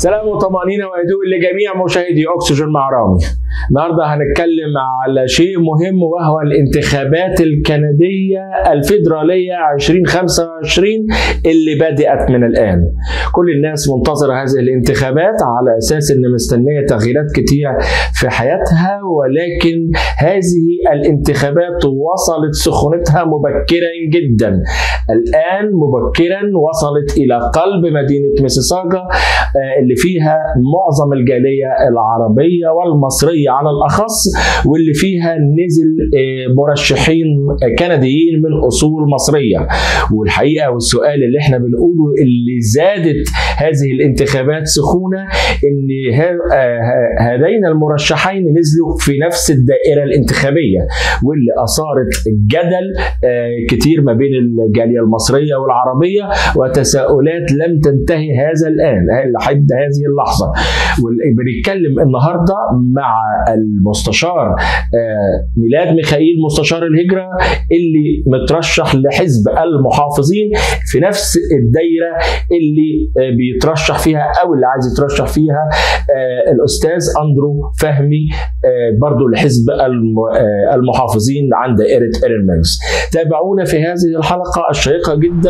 سلام وطمأنينة وهدوء لجميع مشاهدي أكسجين مع رامي النهاردة هنتكلم على شيء مهم وهو الانتخابات الكندية الفيدرالية 2025 اللي بدأت من الآن كل الناس منتظرة هذه الانتخابات على أساس أن مستنية تغييرات كتير في حياتها ولكن هذه الانتخابات وصلت سخونتها مبكرا جدا الآن مبكرا وصلت إلى قلب مدينة ميسيساجا اللي فيها معظم الجالية العربية والمصرية على الأخص واللي فيها نزل مرشحين كنديين من أصول مصرية والحقيقة والسؤال اللي احنا بنقوله اللي زادت هذه الانتخابات سخونة ان هذين المرشحين نزلوا في نفس الدائرة الانتخابية واللي أثارت جدل كتير ما بين الجالية المصرية والعربية وتساؤلات لم تنتهي هذا الآن لحد هذه اللحظة بنتكلم النهاردة مع المستشار ميلاد ميخائيل مستشار الهجرة اللي مترشح لحزب المحافظين في نفس الدايرة اللي بيترشح فيها أو اللي عايز يترشح فيها الأستاذ أندرو فهمي برضو لحزب المحافظين عن دائرة إيرن ميلز تابعونا في هذه الحلقة الشيقة جدا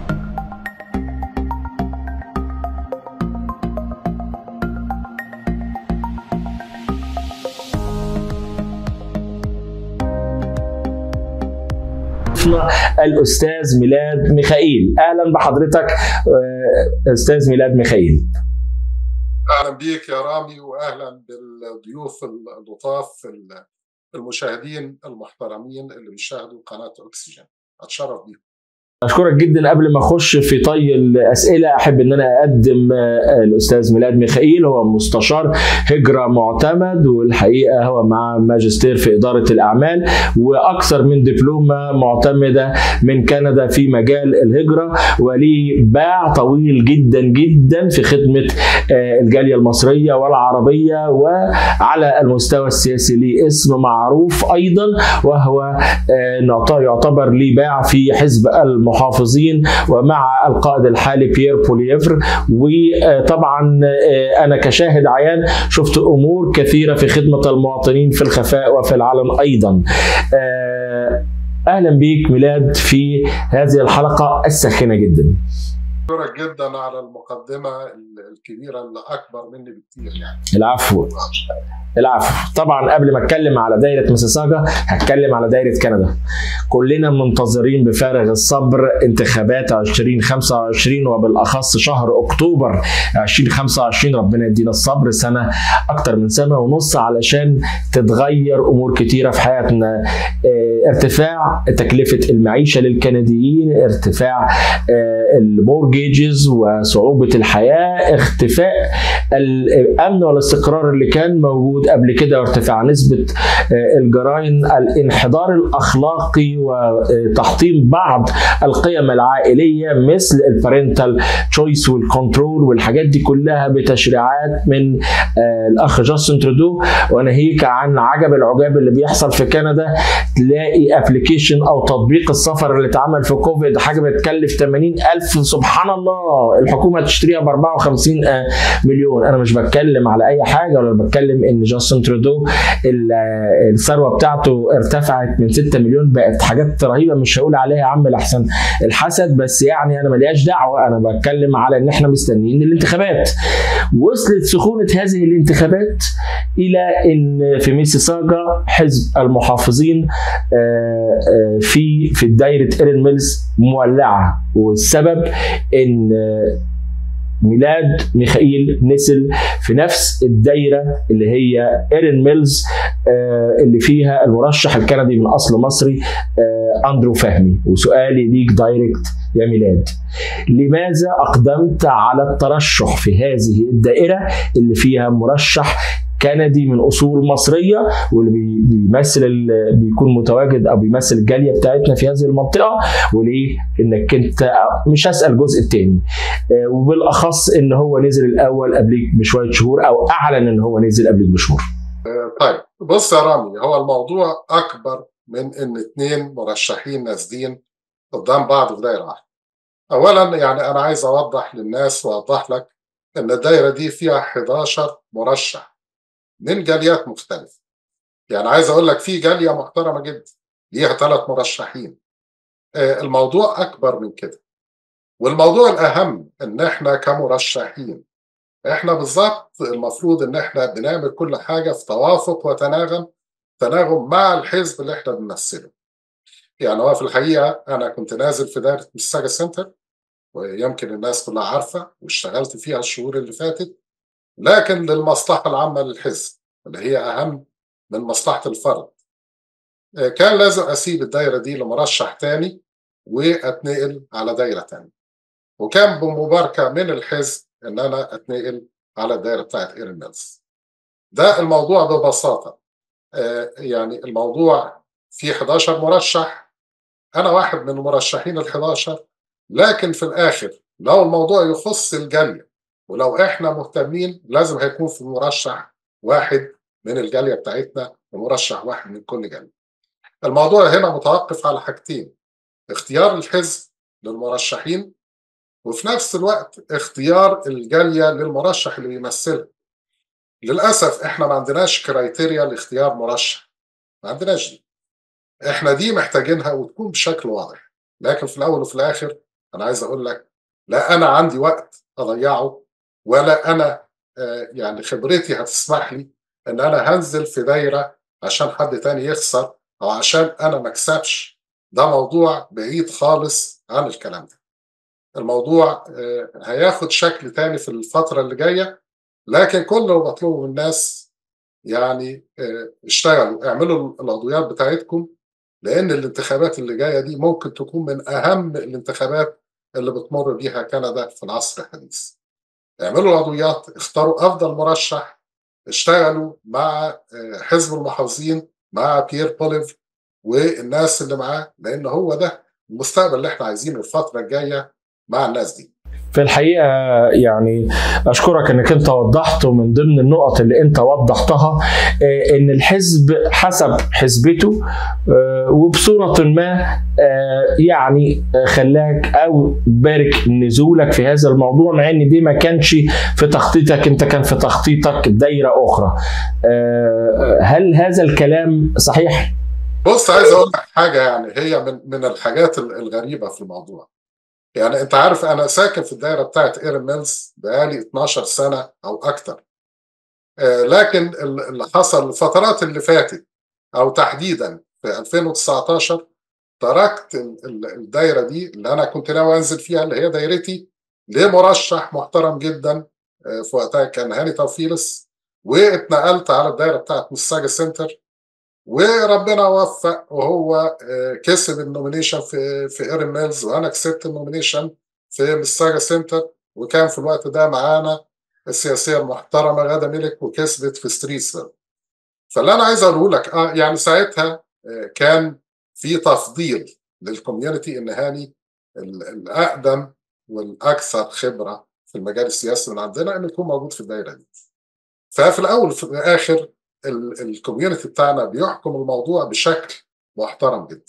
ضيفنا الاستاذ ميلاد ميخائيل اهلا بحضرتك استاذ ميلاد ميخائيل اهلا بيك يا رامي واهلا بالضيوف اللطاف المشاهدين المحترمين اللي بيشاهدوا قناه اكسجين اتشرف بيكم اشكرك جدا قبل ما اخش في طي الاسئله احب ان انا اقدم الاستاذ ميلاد ميخائيل هو مستشار هجره معتمد والحقيقه هو مع ماجستير في اداره الاعمال واكثر من دبلومه معتمده من كندا في مجال الهجره وليه باع طويل جدا جدا في خدمه الجاليه المصريه والعربيه وعلى المستوى السياسي ليه اسم معروف ايضا وهو يعتبر ليه باع في حزب المحافظين المحافظين ومع القائد الحالي بيير بوليفر وطبعا انا كشاهد عيان شفت امور كثيره في خدمه المواطنين في الخفاء وفي العلن ايضا اهلا بيك ميلاد في هذه الحلقه الساخنه جدا اشكرك جدا على المقدمه الكبيره اللي اكبر مني بكتير يعني العفو العفو طبعا قبل ما اتكلم على دايره ميسيساجا هتكلم على دايره كندا كلنا منتظرين بفارغ الصبر انتخابات 2025 وبالاخص شهر اكتوبر 2025 ربنا يدينا الصبر سنه اكتر من سنه ونص علشان تتغير امور كتيره في حياتنا ارتفاع تكلفه المعيشه للكنديين ارتفاع المورجيجز وصعوبه الحياه اختفاء الامن والاستقرار اللي كان موجود قبل كده وارتفاع نسبه الجرائم الانحدار الاخلاقي وتحطيم بعض القيم العائليه مثل البارنتال تشويس والكنترول والحاجات دي كلها بتشريعات من الاخ جاستن ترودو وناهيك عن عجب العجاب اللي بيحصل في كندا تلاقي ابلكيشن او تطبيق السفر اللي اتعمل في كوفيد حاجه بتكلف 80000 سبحان الله الحكومه تشتريها ب 54 مليون انا مش بتكلم على اي حاجه ولا بتكلم ان جاستن ترودو الثروه بتاعته ارتفعت من 6 مليون بقت حاجات رهيبه مش هقول عليها عم الاحسن الحسد بس يعني انا ملياش دعوه انا بتكلم على ان احنا مستنيين الانتخابات وصلت سخونه هذه الانتخابات الى ان في ميسيساجا حزب المحافظين في في دايره ايرن ميلز مولعه والسبب ان ميلاد ميخائيل نسل في نفس الدايره اللي هي ايرن ميلز اللي فيها المرشح الكندي من اصل مصري اندرو فهمي وسؤالي ليك دايركت يا ميلاد لماذا اقدمت على الترشح في هذه الدائره اللي فيها مرشح كندي من اصول مصريه واللي بيمثل بيكون متواجد او بيمثل الجاليه بتاعتنا في هذه المنطقه وليه انك انت مش هسال الجزء الثاني وبالاخص ان هو نزل الاول قبليك بشويه شهور او اعلن ان هو نزل قبليك بشهور طيب بص يا رامي هو الموضوع اكبر من ان اثنين مرشحين نازلين قدام بعض في دايره واحده اولا يعني انا عايز اوضح للناس واوضح لك ان الدايره دي فيها 11 مرشح من جاليات مختلفه يعني عايز اقول لك في جاليه محترمه جدا ليها ثلاث مرشحين الموضوع اكبر من كده والموضوع الاهم ان احنا كمرشحين احنا بالظبط المفروض ان احنا بنعمل كل حاجه في توافق وتناغم تناغم مع الحزب اللي احنا بنمثله يعني هو في الحقيقه انا كنت نازل في دايره ميساجا سنتر ويمكن الناس كلها عارفه واشتغلت فيها الشهور اللي فاتت لكن للمصلحه العامه للحزب اللي هي اهم من مصلحه الفرد كان لازم اسيب الدايره دي لمرشح تاني واتنقل على دايره تانية وكان بمباركه من الحزب ان انا اتنقل على الدايره بتاعت ايرن ميلز ده الموضوع ببساطه يعني الموضوع فيه 11 مرشح انا واحد من المرشحين ال 11 لكن في الاخر لو الموضوع يخص الجاليه ولو احنا مهتمين لازم هيكون في مرشح واحد من الجاليه بتاعتنا ومرشح واحد من كل جاليه. الموضوع هنا متوقف على حاجتين اختيار الحزب للمرشحين وفي نفس الوقت اختيار الجاليه للمرشح اللي بيمثلها. للاسف احنا ما عندناش كرايتيريا لاختيار مرشح. ما عندناش دي. احنا دي محتاجينها وتكون بشكل واضح. لكن في الاول وفي الاخر انا عايز اقول لك لا انا عندي وقت اضيعه ولا انا يعني خبرتي هتسمح لي ان انا هنزل في دايره عشان حد تاني يخسر او عشان انا ما اكسبش ده موضوع بعيد خالص عن الكلام ده الموضوع هياخد شكل تاني في الفتره اللي جايه لكن كل اللي بطلبه من الناس يعني اشتغلوا اعملوا العضويات بتاعتكم لان الانتخابات اللي جايه دي ممكن تكون من اهم الانتخابات اللي بتمر بيها كندا في العصر الحديث. اعملوا العضويات، اختاروا افضل مرشح، اشتغلوا مع حزب المحافظين مع بيير بوليف والناس اللي معاه لان هو ده المستقبل اللي احنا عايزينه الفتره الجايه مع الناس دي. في الحقيقه يعني اشكرك انك انت وضحت من ضمن النقط اللي انت وضحتها ان الحزب حسب حسبته وبصوره ما يعني خلاك او بارك نزولك في هذا الموضوع مع ان دي ما كانش في تخطيطك انت كان في تخطيطك دايره اخرى هل هذا الكلام صحيح؟ بص عايز اقول لك حاجه يعني هي من من الحاجات الغريبه في الموضوع يعني انت عارف انا ساكن في الدايره بتاعت ايرن ميلز بقالي 12 سنه او اكتر آه لكن اللي حصل الفترات اللي فاتت او تحديدا في 2019 تركت الدايره دي اللي انا كنت ناوي انزل فيها اللي هي دايرتي لمرشح محترم جدا آه في وقتها كان هاني توفيلس واتنقلت على الدايره بتاعت مساجا سنتر وربنا وفق وهو كسب النومينيشن في في ايرن ميلز وانا كسبت النومينيشن في مساجا سنتر وكان في الوقت ده معانا السياسيه المحترمه غاده ملك وكسبت في ستريتسفيل فاللي انا عايز اقوله لك اه يعني ساعتها كان في تفضيل للكوميونتي ان هاني الاقدم والاكثر خبره في المجال السياسي من عندنا انه يكون موجود في الدايره دي ففي الاول وفي الاخر الكوميونتي بتاعنا بيحكم الموضوع بشكل محترم جدا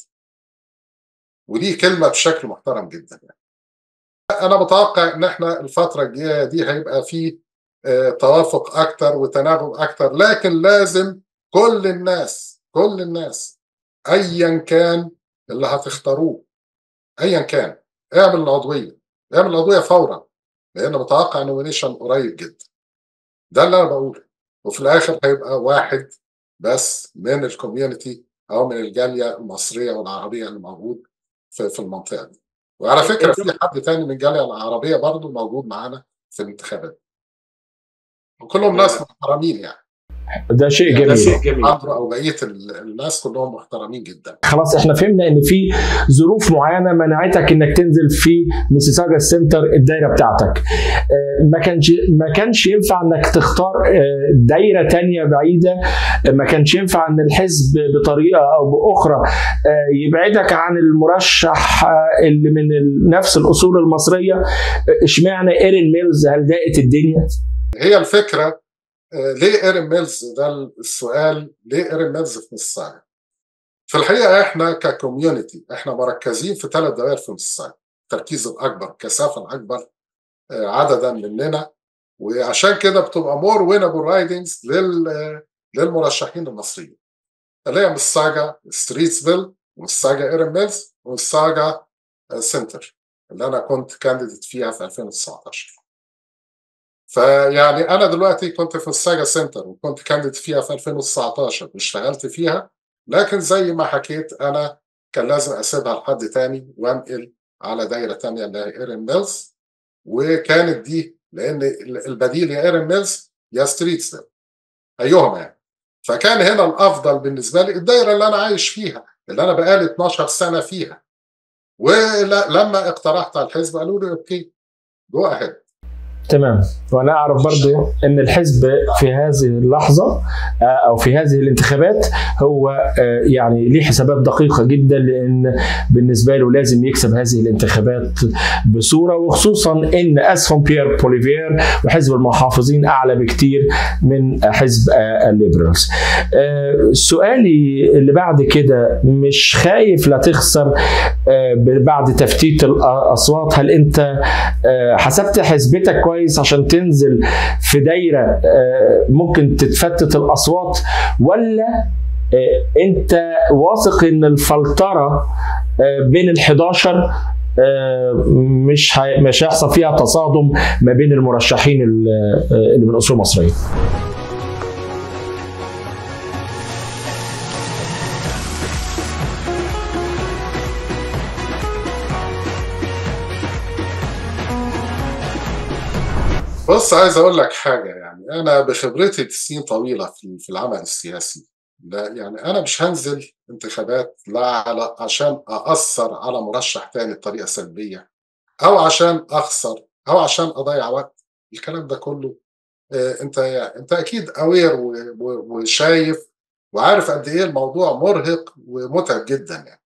ودي كلمه بشكل محترم جدا يعني. انا متوقع ان احنا الفتره الجايه دي هيبقى في توافق اكتر وتناغم اكتر لكن لازم كل الناس كل الناس ايا كان اللي هتختاروه ايا كان اعمل العضويه اعمل العضويه فورا لان متوقع نومينيشن قريب جدا ده اللي انا بقوله وفي الاخر هيبقى واحد بس من الكوميونتي او من الجاليه المصريه والعربيه اللي موجود في, في المنطقه دي وعلى فكره في حد تاني من الجاليه العربيه برضه موجود معانا في الانتخابات وكلهم ناس محترمين يعني ده شيء جميل ده شيء جميل او بقيه الناس كلهم محترمين جدا خلاص احنا فهمنا ان في ظروف معينه منعتك انك تنزل في ميسيساجا سنتر الدايره بتاعتك ما كانش ما كانش ينفع انك تختار دايره تانية بعيده ما كانش ينفع ان الحزب بطريقه او باخرى يبعدك عن المرشح اللي من نفس الاصول المصريه اشمعنى ايرين ميلز هل ضاقت الدنيا؟ هي الفكره ليه ايرن ميلز ده السؤال ليه ايرن ميلز في ميسيساجا في الحقيقه احنا ككوميونتي احنا مركزين في ثلاث دوائر في ميسيساجا التركيز الاكبر كثافه الاكبر عددا مننا وعشان كده بتبقى مور وينابل رايدنجز لل للمرشحين المصريين اللي هي مساجا ستريتسفيل ومساجا ايرن ميلز ومساجا سنتر اللي انا كنت كانديديت فيها في 2019 فيعني انا دلوقتي كنت في الساجا سنتر وكنت كانديديت فيها في 2019 واشتغلت فيها لكن زي ما حكيت انا كان لازم اسيبها لحد تاني وانقل على دايره تانيه اللي هي ايرن ميلز وكانت دي لان البديل يا ايرن ميلز يا ستريتسفيل ايهما يعني فكان هنا الافضل بالنسبه لي الدايره اللي انا عايش فيها اللي انا بقالي 12 سنه فيها ولما اقترحت على الحزب قالوا لي اوكي جو اهيد تمام وانا اعرف برضو ان الحزب في هذه اللحظه او في هذه الانتخابات هو يعني ليه حسابات دقيقه جدا لان بالنسبه له لازم يكسب هذه الانتخابات بصوره وخصوصا ان اسهم بيير بوليفير وحزب المحافظين اعلى بكتير من حزب الليبرالز. سؤالي اللي بعد كده مش خايف لا تخسر بعد تفتيت الاصوات هل انت حسبت حسبتك كويس كويس عشان تنزل في دايره ممكن تتفتت الاصوات ولا انت واثق ان الفلتره بين ال 11 مش مش هيحصل فيها تصادم ما بين المرشحين اللي من اصول مصريه بص عايز اقول لك حاجه يعني انا بخبرتي سنين طويله في في العمل السياسي لا يعني انا مش هنزل انتخابات لا على عشان اثر على مرشح تاني بطريقه سلبيه او عشان اخسر او عشان اضيع وقت الكلام ده كله آه انت انت اكيد اوير وشايف وعارف قد ايه الموضوع مرهق ومتعب جدا يعني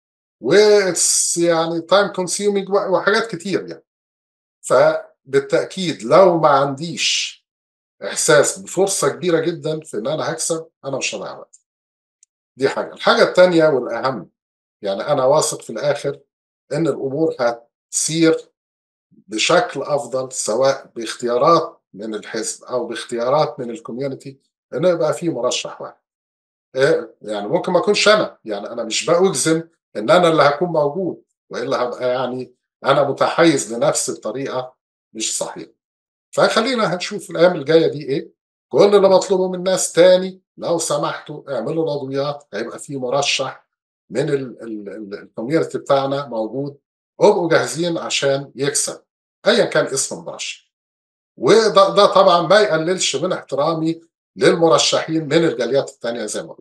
واتس يعني تايم كونسيومينج وحاجات كتير يعني ف بالتاكيد لو ما عنديش احساس بفرصه كبيره جدا في ان انا هكسب انا مش هضيع وقت دي حاجه الحاجه الثانيه والاهم يعني انا واثق في الاخر ان الامور هتسير بشكل افضل سواء باختيارات من الحزب او باختيارات من الكوميونتي انه يبقى في مرشح واحد إيه يعني ممكن ما اكونش انا يعني انا مش بجزم ان انا اللي هكون موجود والا هبقى يعني انا متحيز لنفسي بطريقه مش صحيح فخلينا هنشوف الايام الجايه دي ايه كل اللي مطلوبه من الناس تاني لو سمحتوا اعملوا العضويات هيبقى في مرشح من الكوميونتي بتاعنا موجود وابقوا جاهزين عشان يكسب ايا كان اسم المرشح وده ده طبعا ما يقللش من احترامي للمرشحين من الجاليات الثانيه زي ما قلت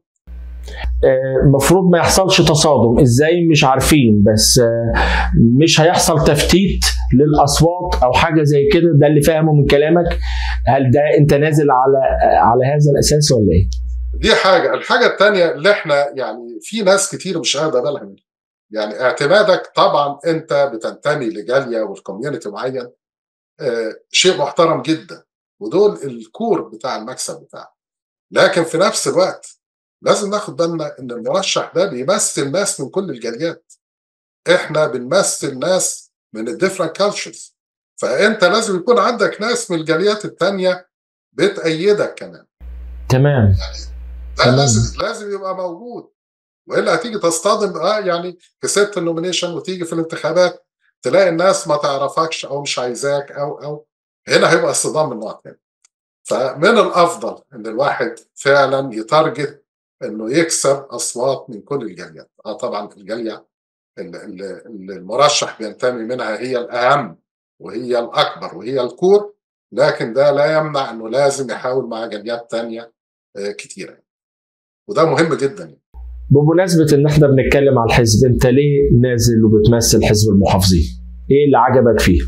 المفروض ما يحصلش تصادم ازاي مش عارفين بس مش هيحصل تفتيت للاصوات او حاجه زي كده ده اللي فاهمه من كلامك هل ده انت نازل على على هذا الاساس ولا ايه دي حاجه الحاجه الثانيه اللي احنا يعني في ناس كتير مش واخده بالها منها يعني اعتمادك طبعا انت بتنتمي لجاليه والكوميونتي معين آه شيء محترم جدا ودول الكور بتاع المكسب بتاعك لكن في نفس الوقت لازم ناخد بالنا ان المرشح ده بيمثل ناس من كل الجاليات احنا بنمثل ناس من الديفرنت كالتشرز فانت لازم يكون عندك ناس من الجاليات التانية بتأيدك كمان تمام ده تمام. لازم لازم يبقى موجود والا هتيجي تصطدم اه يعني كسبت النومينيشن وتيجي في الانتخابات تلاقي الناس ما تعرفكش او مش عايزاك او او هنا هيبقى اصطدام من نوع تاني فمن الافضل ان الواحد فعلا يتارجت انه يكسب اصوات من كل الجاليات اه طبعا الجاليه اللي المرشح بينتمي منها هي الاهم وهي الاكبر وهي الكور لكن ده لا يمنع انه لازم يحاول مع جاليات تانية كتيره وده مهم جدا بمناسبة إن إحنا بنتكلم على الحزب، أنت ليه نازل وبتمثل حزب المحافظين؟ إيه اللي عجبك فيه؟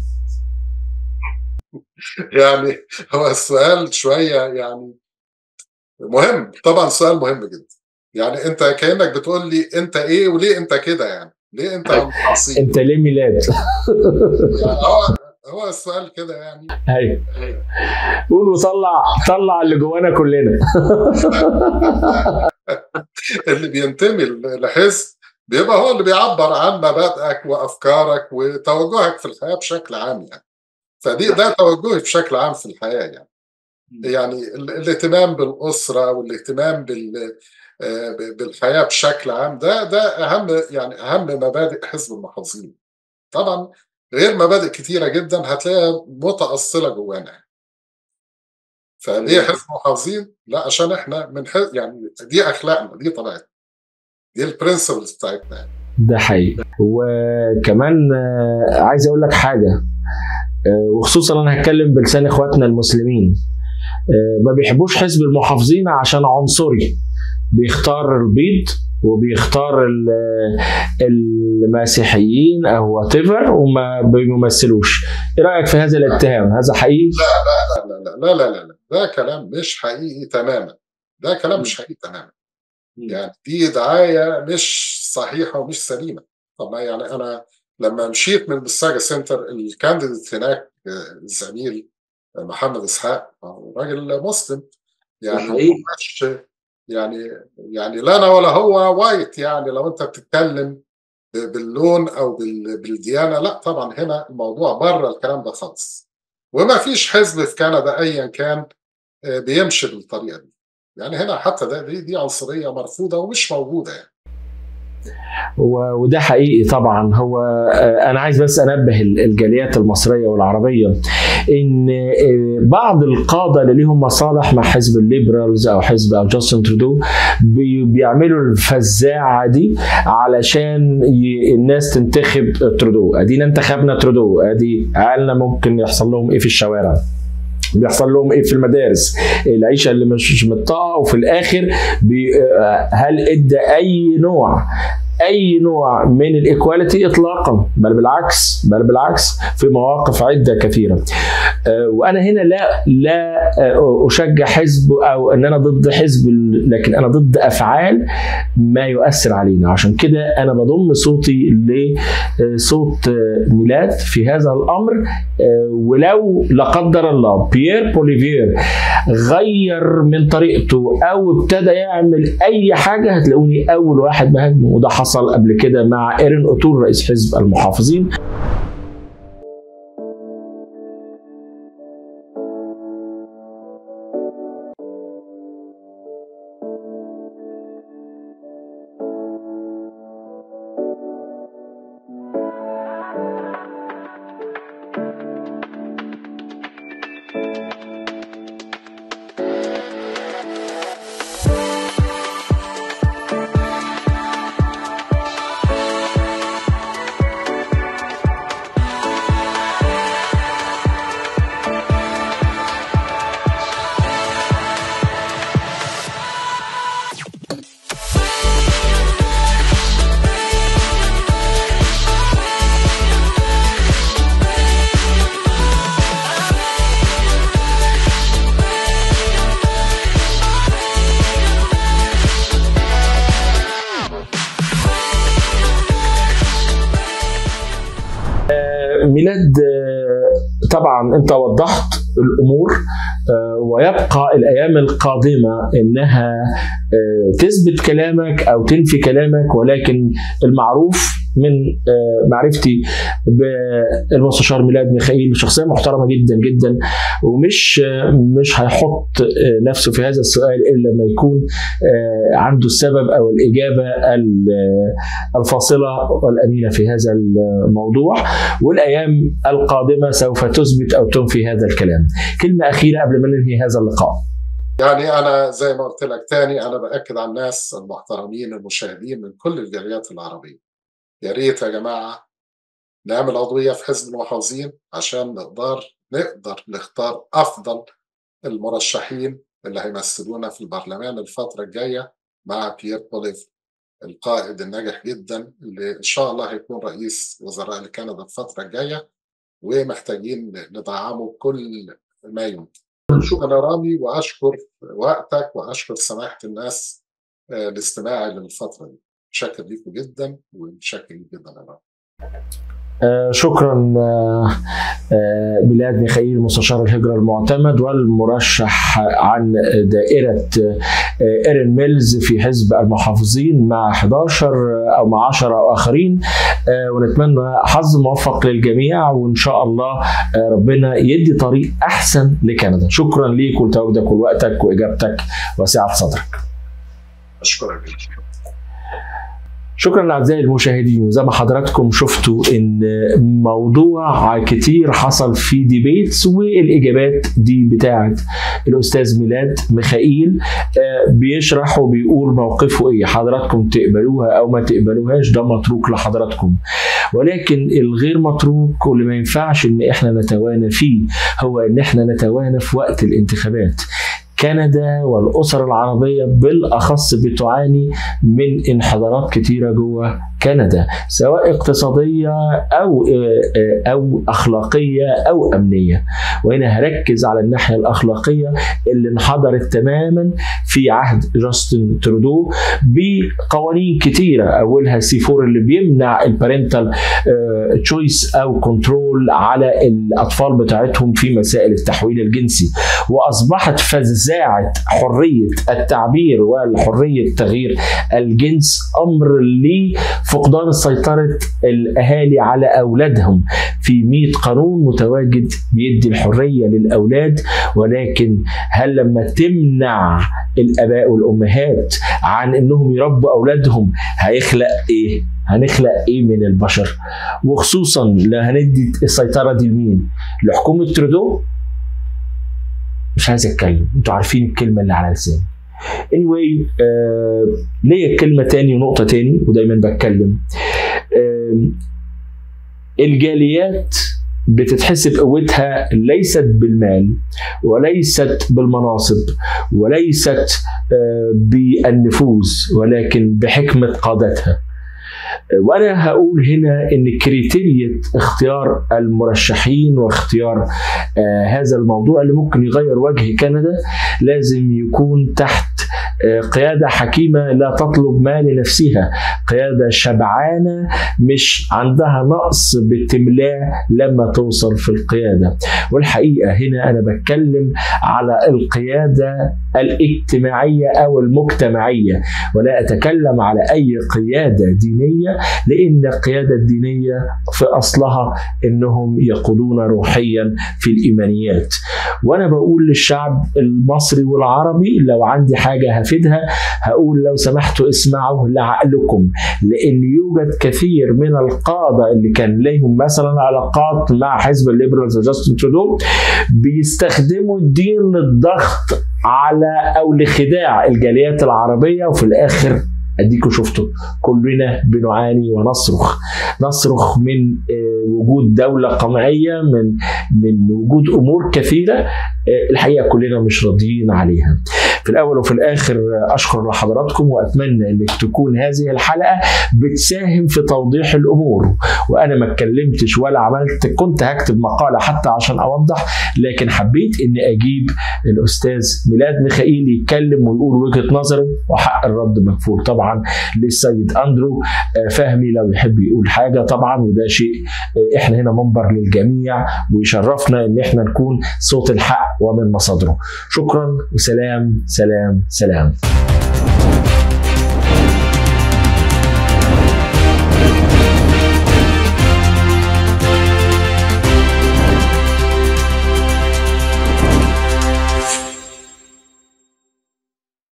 يعني هو السؤال شوية يعني مهم طبعا سؤال مهم جدا يعني انت كانك بتقول لي انت ايه وليه انت كده يعني ليه انت عصيب انت ليه ميلاد يعني هو هو السؤال كده يعني ايوه قول وطلع طلع اللي جوانا كلنا اللي بينتمي لحزب بيبقى هو اللي بيعبر عن مبادئك وافكارك وتوجهك في الحياه بشكل عام يعني فدي ده توجهي بشكل عام في الحياه يعني يعني الاهتمام بالاسره والاهتمام بال بالحياه بشكل عام ده ده اهم يعني اهم مبادئ حزب المحافظين طبعا غير مبادئ كتيره جدا هتلاقيها متاصله جوانا فليه حزب محافظين؟ لا عشان احنا من حزب يعني دي اخلاقنا دي طبيعتنا دي البرنسبلز بتاعتنا ده حقيقي وكمان عايز اقول لك حاجه وخصوصا انا هتكلم بلسان اخواتنا المسلمين ما بيحبوش حزب المحافظين عشان عنصري بيختار البيض وبيختار المسيحيين او وات وما بيمثلوش ايه رايك في هذا الاتهام هذا حقيقي لا لا لا لا لا لا, لا. ده كلام مش حقيقي تماما ده كلام مش حقيقي تماما يعني دي دعايه مش صحيحه ومش سليمه طب يعني انا لما مشيت من بالساجا سنتر الكانديديت هناك الزميل محمد اسحاق راجل مسلم يعني مش يعني يعني لا انا ولا هو وايت يعني لو انت بتتكلم باللون او بالديانه لا طبعا هنا الموضوع بره الكلام ده خالص وما فيش حزب في كندا ايا كان بيمشي بالطريقه دي يعني هنا حتى ده دي, دي عنصريه مرفوضه ومش موجوده يعني وده حقيقي طبعا هو انا عايز بس انبه الجاليات المصريه والعربيه ان بعض القاده اللي ليهم مصالح مع حزب الليبرالز او حزب او جاستن ترودو بيعملوا الفزاعه دي علشان الناس تنتخب ترودو ادينا انتخبنا ترودو ادي عيالنا ممكن يحصل لهم ايه في الشوارع بيحصل لهم ايه في المدارس العيشه اللي مش مطاقه وفي الاخر هل ادى اي نوع اي نوع من الايكواليتي اطلاقا بل بالعكس بل بالعكس في مواقف عده كثيره وانا هنا لا لا اشجع حزب او ان انا ضد حزب لكن انا ضد افعال ما يؤثر علينا عشان كده انا بضم صوتي لصوت ميلاد في هذا الامر ولو لا قدر الله بيير بوليفير غير من طريقته او ابتدى يعمل اي حاجه هتلاقوني اول واحد بهاجمه وده حصل قبل كده مع ايرين اوتول رئيس حزب المحافظين ميلاد طبعا انت وضحت الامور ويبقى الايام القادمه انها تثبت كلامك او تنفي كلامك ولكن المعروف من معرفتي بالمستشار ميلاد ميخائيل شخصيه محترمه جدا جدا ومش مش هيحط نفسه في هذا السؤال الا لما يكون عنده السبب او الاجابه الفاصله والامينه في هذا الموضوع والايام القادمه سوف تثبت او تنفي هذا الكلام. كلمه اخيره قبل ما ننهي هذا اللقاء. يعني انا زي ما قلت لك تاني انا باكد على الناس المحترمين المشاهدين من كل الجاليات العربيه يا ريت يا جماعه نعمل عضويه في حزب المحافظين عشان نقدر نقدر نختار افضل المرشحين اللي هيمثلونا في البرلمان الفتره الجايه مع بيير بوليف القائد الناجح جدا اللي ان شاء الله هيكون رئيس وزراء لكندا الفتره الجايه ومحتاجين ندعمه بكل ما يمكن. انا رامي واشكر وقتك واشكر سماحه الناس لاستماعي للفتره دي. شاكر ليكم جدا وشاكر جدا يا رب آه شكرا آه آه ميلاد ميخائيل مستشار الهجرة المعتمد والمرشح عن دائرة إيرين ميلز في حزب المحافظين مع 11 أو مع 10 آخرين ونتمنى حظ موفق للجميع وإن شاء الله ربنا يدي طريق أحسن لكندا شكرا ليك ولتواجدك ولوقتك وإجابتك وسعة صدرك أشكرك شكرا اعزائي المشاهدين وزي ما حضراتكم شفتوا ان موضوع كتير حصل في ديبيتس والاجابات دي بتاعه الاستاذ ميلاد ميخائيل بيشرح وبيقول موقفه ايه حضراتكم تقبلوها او ما تقبلوهاش ده متروك لحضراتكم ولكن الغير متروك واللي ما ينفعش ان احنا نتوانى فيه هو ان احنا نتوانى في وقت الانتخابات كندا والاسر العربيه بالاخص بتعاني من انحدارات كتيره جوه كندا سواء اقتصاديه او او اخلاقيه او امنيه وهنا هركز على الناحيه الاخلاقيه اللي انحدرت تماما في عهد جاستن ترودو بقوانين كتيره اولها سي 4 اللي بيمنع البارنتال تشويس او كنترول على الاطفال بتاعتهم في مسائل التحويل الجنسي واصبحت فزاعه حريه التعبير وحريه تغيير الجنس امر ليه فقدان سيطرة الأهالي على أولادهم في 100 قانون متواجد بيدي الحرية للأولاد ولكن هل لما تمنع الآباء والأمهات عن أنهم يربوا أولادهم هيخلق إيه؟ هنخلق ايه من البشر وخصوصا لو هندي السيطره دي لمين لحكومه ترودو مش عايز اتكلم انتوا عارفين الكلمه اللي على لساني anyway آه ليا كلمه تاني ونقطه تاني ودايما بتكلم آه الجاليات بتتحسب قوتها ليست بالمال وليست بالمناصب وليست آه بالنفوذ ولكن بحكمه قادتها وانا هقول هنا ان كريتيريا اختيار المرشحين واختيار آه هذا الموضوع اللي ممكن يغير وجه كندا لازم يكون تحت آه قياده حكيمه لا تطلب ما لنفسها قياده شبعانه مش عندها نقص بتملاه لما توصل في القياده والحقيقه هنا انا بتكلم على القياده الاجتماعيه او المجتمعيه ولا اتكلم على اي قياده دينيه لان القياده الدينيه في اصلها انهم يقودون روحيا في الايمانيات وانا بقول للشعب المصري والعربي لو عندي حاجه هفيدها هقول لو سمحتوا اسمعوا لعقلكم لان يوجد كثير من القاده اللي كان لهم مثلا علاقات مع حزب الليبرالز جاستن ترودو بيستخدموا الدين للضغط على او لخداع الجاليات العربيه وفي الاخر اديكم شفتوا كلنا بنعاني ونصرخ نصرخ من وجود دولة قمعية من من وجود أمور كثيرة الحقيقة كلنا مش راضيين عليها في الأول وفي الآخر أشكر لحضراتكم وأتمنى أنك تكون هذه الحلقة بتساهم في توضيح الأمور وأنا ما اتكلمتش ولا عملت كنت هكتب مقالة حتى عشان أوضح لكن حبيت أني أجيب الأستاذ ميلاد ميخائيل يتكلم ويقول وجهة نظره وحق الرد مكفول طبعا للسيد أندرو فهمي لو يحب يقول حاجة طبعا وده شيء احنا هنا منبر للجميع ويشرفنا ان احنا نكون صوت الحق ومن مصادره شكرا وسلام سلام سلام